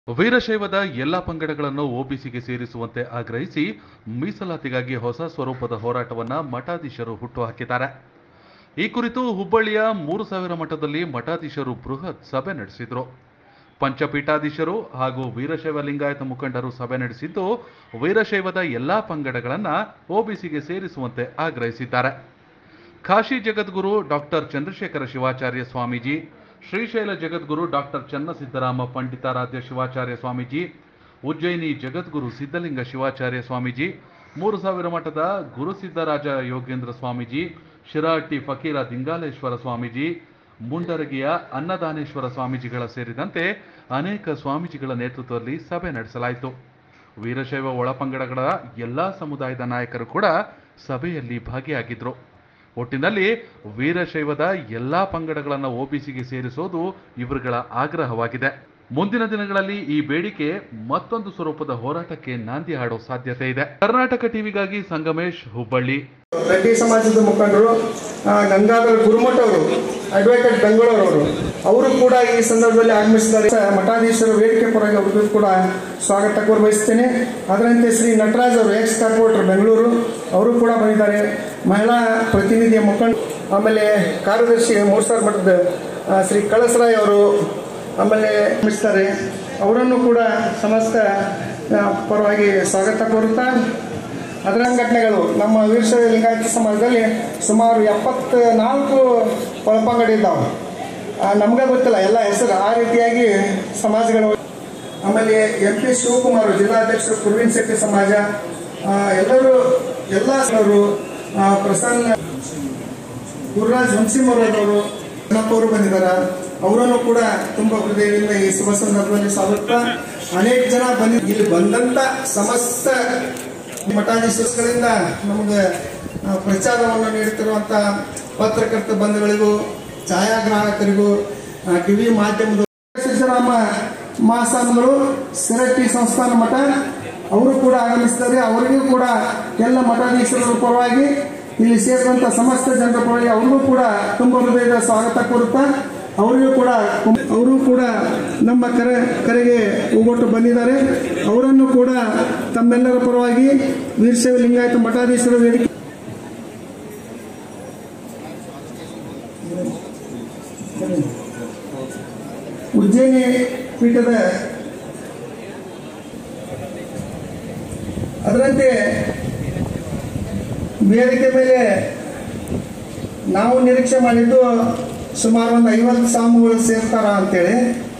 ವೀರಶೈವದ ಎಲ್ಲ ಪಂಗಡಗಳನ್ನು ಒಬಿಸಿಗೆ ಸೇರಿಸುವಂತೆ ಆಗ್ರಹಿಸಿ ಮೀಸಲಾತಿಗಾಗಿ ಹೊಸ ಸ್ವರೂಪದ ಹೋರಾಟವನ್ನ ಮಠಾಧೀಶರು ಹುಟ್ಟುಹಾಕಿದ್ದಾರೆ ಈ ಕುರಿತು ಹುಬ್ಬಳ್ಳಿಯ ಮೂರು ಸಾವಿರ ಮಠದಲ್ಲಿ ಮಠಾಧೀಶರು ಬೃಹತ್ ಸಭೆ ನಡೆಸಿದರು ಪಂಚಪೀಠಾಧೀಶರು ಹಾಗೂ ವೀರಶೈವ ಲಿಂಗಾಯತ ಮುಖಂಡರು ಸಭೆ ನಡೆಸಿದ್ದು ವೀರಶೈವದ ಎಲ್ಲಾ ಪಂಗಡಗಳನ್ನು ಒಬಿಸಿಗೆ ಸೇರಿಸುವಂತೆ ಆಗ್ರಹಿಸಿದ್ದಾರೆ ಕಾಶಿ ಜಗದ್ಗುರು ಡಾಕ್ಟರ್ ಚಂದ್ರಶೇಖರ ಶಿವಾಚಾರ್ಯ ಸ್ವಾಮೀಜಿ ಶ್ರೀಶೈಲ ಜಗದ್ಗುರು ಡಾಕ್ಟರ್ ಚನ್ನಸಿದ್ದರಾಮ ಪಂಡಿತಾರಾಧ್ಯ ಶಿವಾಚಾರ್ಯ ಸ್ವಾಮೀಜಿ ಉಜ್ಜಯಿನಿ ಜಗದ್ಗುರು ಸಿದ್ಧಲಿಂಗ ಶಿವಾಚಾರ್ಯ ಸ್ವಾಮೀಜಿ ಮೂರು ಸಾವಿರ ಮಠದ ಗುರುಸಿದ್ದರಾಜ ಯೋಗೇಂದ್ರ ಸ್ವಾಮೀಜಿ ಶಿರಾಟಿ ಫಕೀರ ದಿಂಗಾಲೇಶ್ವರ ಸ್ವಾಮೀಜಿ ಮುಂಡರಗಿಯ ಅನ್ನದಾನೇಶ್ವರ ಸ್ವಾಮೀಜಿಗಳ ಸೇರಿದಂತೆ ಅನೇಕ ಸ್ವಾಮೀಜಿಗಳ ನೇತೃತ್ವದಲ್ಲಿ ಸಭೆ ನಡೆಸಲಾಯಿತು ವೀರಶೈವ ಒಳಪಂಗಡಗಳ ಎಲ್ಲಾ ಸಮುದಾಯದ ನಾಯಕರು ಕೂಡ ಸಭೆಯಲ್ಲಿ ಭಾಗಿಯಾಗಿದ್ರು ಒಟ್ಟಿನಲ್ಲಿ ವೀರಶೈವದ ಎಲ್ಲಾ ಪಂಗಡಗಳನ್ನು ಒಬಿಸಿಗೆ ಸೇರಿಸೋದು ಇವರುಗಳ ಆಗ್ರಹವಾಗಿದೆ ಮುಂದಿನ ದಿನಗಳಲ್ಲಿ ಈ ಬೇಡಿಕೆ ಮತ್ತೊಂದು ಸ್ವರೂಪದ ಹೋರಾಟಕ್ಕೆ ನಾಂದಿ ಹಾಡೋ ಸಾಧ್ಯತೆ ಇದೆ ಕರ್ನಾಟಕ ಟಿವಿಗಾಗಿ ಸಂಗಮೇಶ್ ಹುಬ್ಬಳ್ಳಿ ರೆಡ್ಡಿ ಸಮಾಜದ ಮುಖಂಡರು ಆ, ಗಂಗಾಧರ ಗುರುಮಠ ಅವರು ಅಡ್ವೊಕೇಟ್ ಬೆಂಗಳೂರವರು ಅವರು ಕೂಡ ಈ ಸಂದರ್ಭದಲ್ಲಿ ಆಗಮಿಸಿದ್ದಾರೆ ಮಠಾಧೀಶರು ವೇದಿಕೆ ಪರವಾಗಿ ಅವ್ರಿಗೂ ಕೂಡ ಸ್ವಾಗತ ಕೋರ್ಬಯಸ್ತೇನೆ ಅದರಂತೆ ಶ್ರೀ ನಟರಾಜ್ ಅವರು ಎಕ್ಸ್ ಕಾರ್ಪೊರೇಟರ್ ಬೆಂಗಳೂರು ಅವರು ಕೂಡ ಬಂದಿದ್ದಾರೆ ಮಹಿಳಾ ಪ್ರತಿನಿಧಿಯ ಮುಖಂಡ ಆಮೇಲೆ ಕಾರ್ಯದರ್ಶಿ ಮೂರ್ಸಾರ್ ಮಠದ ಆ, ಶ್ರೀ ಕಳಸರಾಯ್ ಅವರು ಆಮೇಲೆ ಆಗಮಿಸ್ತಾರೆ ಅವರನ್ನು ಕೂಡ ಸಮಸ್ತ ಆ, ಪರವಾಗಿ ಸ್ವಾಗತ ಕೋರುತ್ತಾ ಅದರ ಸಂಘಟನೆಗಳು ನಮ್ಮ ವೀರಶೈವ ಲಿಂಗಾಯತ ಸಮಾಜದಲ್ಲಿ ಸುಮಾರು ಎಪ್ಪತ್ತ ನಾಲ್ಕು ಒಳಪಂಗಡಿ ಇದ್ದಾವೆ ನಮಗೆ ಗೊತ್ತಿಲ್ಲ ಎಲ್ಲ ಹೆಸರು ಆ ರೀತಿಯಾಗಿ ಸಮಾಜಗಳು ಆಮೇಲೆ ಎಂ ಪಿ ಶಿವಕುಮಾರ್ ಜಿಲ್ಲಾಧ್ಯಕ್ಷರು ಕುರ್ವಿನ್ ಶೆಟ್ಟಿ ಸಮಾಜ ಆ, ಎಲ್ಲರೂ ಎಲ್ಲ ಅವರು ಆ, ಪ್ರಸನ್ನ ಗುರುರಾಜ್ ವಂಶಿಮರವರು ಅವರು ಬಂದಿದ್ದಾರೆ ಅವರನ್ನು ಕೂಡ ತುಂಬ ಹೃದಯದಿಂದ ಈ ಶುಭ ಸಂದರ್ಭದಲ್ಲಿ ಸ್ವಾಗತ ಅನೇಕ ಜನ ಬಂದಿ ಇಲ್ಲಿ ಬಂದಂತ ಸಮಸ್ತ ಮಠಾಧೀಶಗಳಿಂದ ನಮಗೆ ಆ, ಪ್ರಚಾರವನ್ನು ನೀಡುತ್ತಿರುವಂತ ಪತ್ರಕರ್ತ ಬಂಧುಗಳಿಗೂ ಛಾಯಾಗ್ರಾಹಕರಿಗೂ ಟಿವಿ ಮಾಧ್ಯಮದ ಸಿದ್ದರಾಮ ಮಹಾಸ್ವಾಮಿಗಳು ಸಿರಟ್ಟಿ ಸಂಸ್ಥಾನ ಮಠ ಅವರು ಕೂಡ ಆಗಮಿಸಿದ್ದಾರೆ ಅವರಿಗೂ ಕೂಡ ಎಲ್ಲ ಮಠಾಧೀಶರ ಪರವಾಗಿ ಇಲ್ಲಿ ಸೇರಿದಂತ ಸಮಸ್ತ ಜನರ ಪರವಾಗಿ ಅವ್ರಿಗೂ ಕೂಡ ತುಂಬ ಹೃದಯದ ಸ್ವಾಗತ ಕೋರುತ್ತಾ ಅವರಿಗೂ ಕೂಡ ಅವರು ಕೂಡ ನಮ್ಮ ಕರೆ ಕರೆಗೆ ಹೋಗೊಟ್ಟು ಬಂದಿದ್ದಾರೆ ಅವರನ್ನು ಕೂಡ ತಮ್ಮೆಲ್ಲರ ಪರವಾಗಿ ವೀರಶೈವ ಲಿಂಗಾಯತ ಮಠಾಧೀಶರ ವೇದಿಕೆ ಉಜ್ಜಯಿನಿ ಪೀಠದ ಅದರಂತೆ ವೇದಿಕೆ ಮೇಲೆ ನಾವು ನಿರೀಕ್ಷೆ ಮಾಡಿದ್ದು ಸುಮಾರು ಒಂದು ಐವತ್ತು ಸ್ವಾಮಿಗಳು ಸೇರ್ತಾರ ಅಂತೇಳಿ